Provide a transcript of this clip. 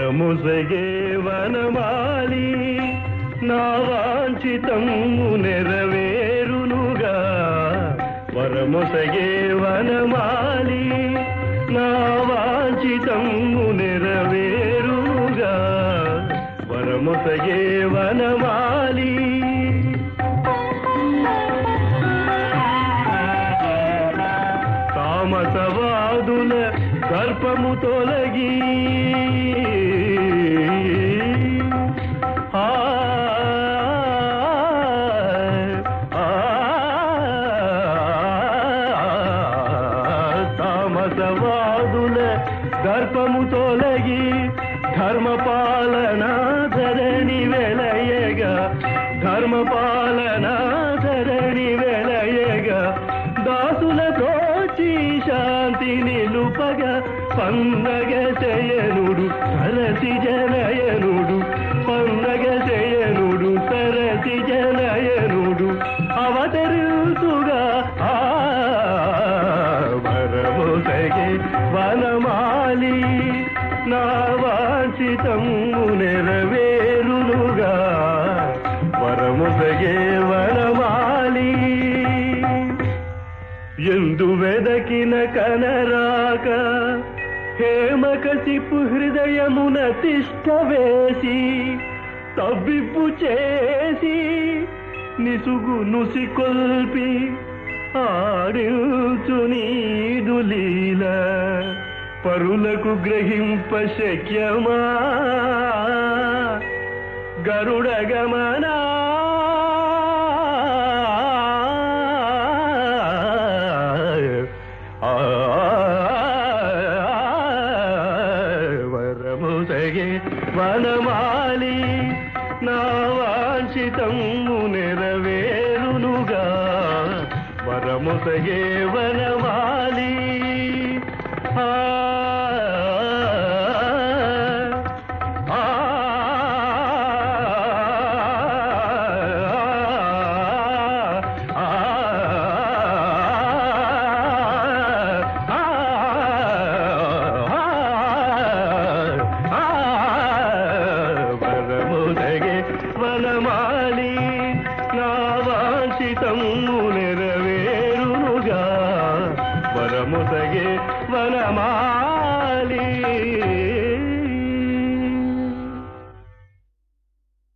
వరముసగే వనమాలి నా వాంఛితము నెరవేరునుగా వరముసగే వనమాలి నా వాంఛితము నెరవేరునుగా వరముసగే వనమాలి తామసవాదుల దర్పము తొలగి ఆ, ఆ, తామసవాదుల దర్పము తొలగి ధర్మపాలన ధరణి వెలయగా ధర్మపాలన ధరణి వెలయగా దాసులతో శాంతి నిలుపగ పండగ శయనుడు సరసి జనయనుడు పండగ శయనుడు సరసి జనయనుడు అవతరుతుగా ఆ వరముసగే వనమాలి నా వాంఛితము నెరవేరునుగా వరముసగే వనమాలి ఎందు వెదకిన కనరాక హేమకసిపు హృదయమున తిష్ట వేసి తవ్విప్పు చేసి నిసుగు నుసి కొల్పి ఆడించు నీదు లీల పరులకు గ్రహింప శక్యమా గరుడ గమనా వరముసగే వనమాలి నా వాంఛితము నెరవేరునుగా వరముసగే వనమాలి ఆ ఆ వరముదగే వనమా